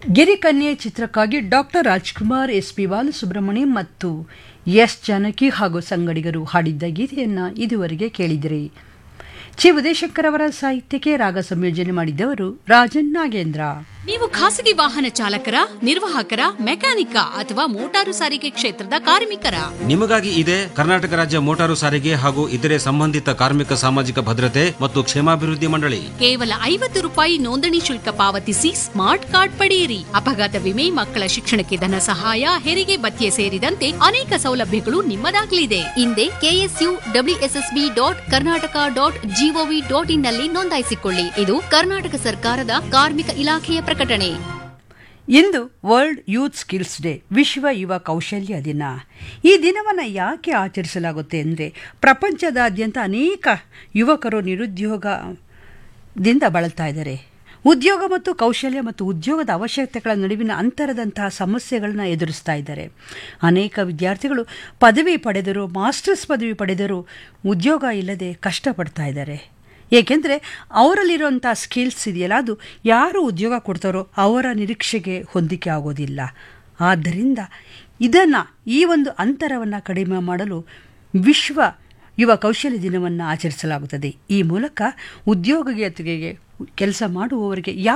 ಗಿರಿಕನ್ಯೆ ಚಿತ್ರಕ್ಕಾಗಿ ಡಾಕ್ಟರ್ ರಾಜ್ಕುಮಾರ್ ಎಸ್ ಪಿ ಬಾಲಸುಬ್ರಹ್ಮಣ್ಯಂ ಮತ್ತು ಎಸ್ ಜಾನಕಿ ಹಾಗೂ ಸಂಗಡಿಗರು ಹಾಡಿದ್ದ ಗೀತೆಯನ್ನು ಇದುವರೆಗೆ ಕೇಳಿದಿರಿ ಚಿ ಉದಯಶಂಕರ್ ಅವರ ಸಾಹಿತ್ಯಕ್ಕೆ ರಾಗ ಸಂಯೋಜನೆ ಮಾಡಿದ್ದವರು ರಾಜನ್ ನಾಗೇಂದ್ರ ನೀವು ಖಾಸಗಿ ವಾಹನ ಚಾಲಕರ ನಿರ್ವಾಹಕರ ಮೆಕ್ಯಾನಿಕ ಅಥವಾ ಮೋಟಾರು ಸಾರಿಗೆ ಕ್ಷೇತ್ರದ ಕಾರ್ಮಿಕರ ನಿಮಗಾಗಿ ಇದೆ ಕರ್ನಾಟಕ ರಾಜ್ಯ ಮೋಟಾರು ಸಾರಿಗೆ ಹಾಗೂ ಇತರೆ ಸಂಬಂಧಿತ ಕಾರ್ಮಿಕ ಸಾಮಾಜಿಕ ಭದ್ರತೆ ಮತ್ತು ಕ್ಷೇಮಾಭಿವೃದ್ಧಿ ಮಂಡಳಿ ಕೇವಲ ಐವತ್ತು ರೂಪಾಯಿ ನೋಂದಣಿ ಶುಲ್ಕ ಪಾವತಿಸಿ ಸ್ಮಾರ್ಟ್ ಕಾರ್ಡ್ ಪಡೆಯಿರಿ ಅಪಘಾತ ವಿಮೆ ಮಕ್ಕಳ ಶಿಕ್ಷಣಕ್ಕೆ ಧನ ಸಹಾಯ ಹೆರಿಗೆ ಭತ್ಯೆ ಸೇರಿದಂತೆ ಅನೇಕ ಸೌಲಭ್ಯಗಳು ನಿಮ್ಮದಾಗಲಿದೆ ಹಿಂದೆ KSU WSSB dot Karnataka dot GOV dot in ನಲ್ಲಿ ನೋಂದಾಯಿಸಿಕೊಳ್ಳಿ ಇದು ಕರ್ನಾಟಕ ಸರ್ಕಾರದ ಕಾರ್ಮಿಕ ಇಲಾಖೆಯ ಪ್ರಕಟಣೆ ಇಂದು ವರ್ಲ್ಡ್ ಯೂತ್ ಸ್ಕಿಲ್ಸ್ ಡೇ ವಿಶ್ವ ಯುವ ಕೌಶಲ್ಯ ದಿನ ಈ ದಿನವನ್ನು ಯಾಕೆ ಆಚರಿಸಲಾಗುತ್ತೆ ಅಂದರೆ ಪ್ರಪಂಚದಾದ್ಯಂತ ಅನೇಕ ಯುವಕರು ನಿರುದ್ಯೋಗದಿಂದ ಬಳಲ್ತಾ ಇದ್ದಾರೆ ಉದ್ಯೋಗ ಮತ್ತು ಕೌಶಲ್ಯ ಮತ್ತು ಉದ್ಯೋಗದ ಅವಶ್ಯಕತೆಗಳ ನಡುವಿನ ಅಂತರದಂತಹ ಸಮಸ್ಯೆಗಳನ್ನ ಎದುರಿಸ್ತಾ ಇದ್ದಾರೆ ಅನೇಕ ವಿದ್ಯಾರ್ಥಿಗಳು ಪದವಿ ಪಡೆದರು ಮಾಸ್ಟರ್ಸ್ ಪದವಿ ಪಡೆದರು ಉದ್ಯೋಗ ಇಲ್ಲದೆ ಕಷ್ಟಪಡ್ತಾ ಇದ್ದಾರೆ ಏಕೆಂದರೆ ಅವರಲ್ಲಿರುವಂಥ ಸ್ಕಿಲ್ಸ್ ಇದೆಯಲ್ಲ ಅದು ಯಾರು ಉದ್ಯೋಗ ಕೊಡ್ತಾರೋ ಅವರ ನಿರೀಕ್ಷೆಗೆ ಹೊಂದಿಕೆ ಆಗೋದಿಲ್ಲ ಆದ್ದರಿಂದ ಇದನ್ನು ಈ ಒಂದು ಅಂತರವನ್ನು ಕಡಿಮೆ ಮಾಡಲು ವಿಶ್ವ ಯುವ ಕೌಶಲ್ಯ ದಿನವನ್ನು ಆಚರಿಸಲಾಗುತ್ತದೆ ಈ ಮೂಲಕ ಉದ್ಯೋಗಿಗೆ ಕೆಲಸ ಮಾಡುವವರಿಗೆ ಯಾವ